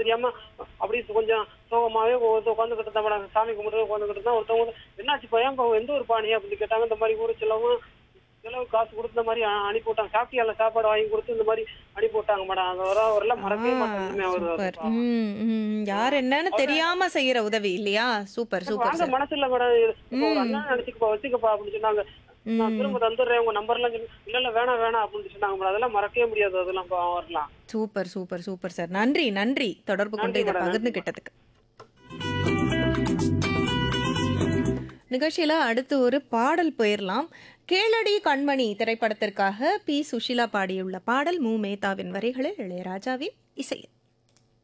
தெரியாம அப்படி கொஞ்சம் சோகமாவே உட்காந்துக்கிட்டு இருந்தா மேடம் சாமி கும்பிட்டு உட்காந்துக்கிட்டு தான் ஒருத்தவங்க என்னாச்சு பையன் எந்த ஒரு பாணி அப்படின்னு கேட்டாங்க இந்த மாதிரி ஊர் செலவும் செலவு காசு கொடுத்து இந்த மாதிரி அ- அனுப்பி விட்டாங்க சாப்பிட்டியால சாப்பாடு வாங்கி கொடுத்து இந்த மாதிரி அனுப்பி விட்டாங்க மேடம் அது வர வரலாம் மறக்கவே மாட்டேன் சூப்பர் ம் ம் யார் என்னன்னு தெரியாம செய்யற உதவி இல்லையா சூப்பர் சூப்பர் வாங்க சார் மனசு இல்ல மேடம் இப்போ ஒரு அண்ணா நினைச்சுக்கப்பா வச்சுக்கப்பா அப்படின்னு சொன்னாங்க நான் திரும்ப தந்துடுறேன் உங்க நம்பர் எல்லாம் சொல்லி இல்ல இல்ல வேணாம் வேணாம் அப்படின்னு சொன்னாங்க மேடம் அதெல்லாம் மறக்கவே முடியாது அதெல்லாம் பாவம் வரலாம் சூப்பர் சூப்பர் சூப்பர் சார் நன்றி நன்றி தொடர்பு கொண்டு நன்றி இதை மேடம், பகிர்ந்துகிட்டதுக்கு நிகழ்ச்சியில அடுத்து ஒரு பாடல் போயிடலாம் கேளடி கண்மணி திரைப்படத்திற்காக பி சுஷிலா பாடியுள்ள பாடல் மு மேத்தாவின் வரிகளில் இளையராஜாவின் இசையில்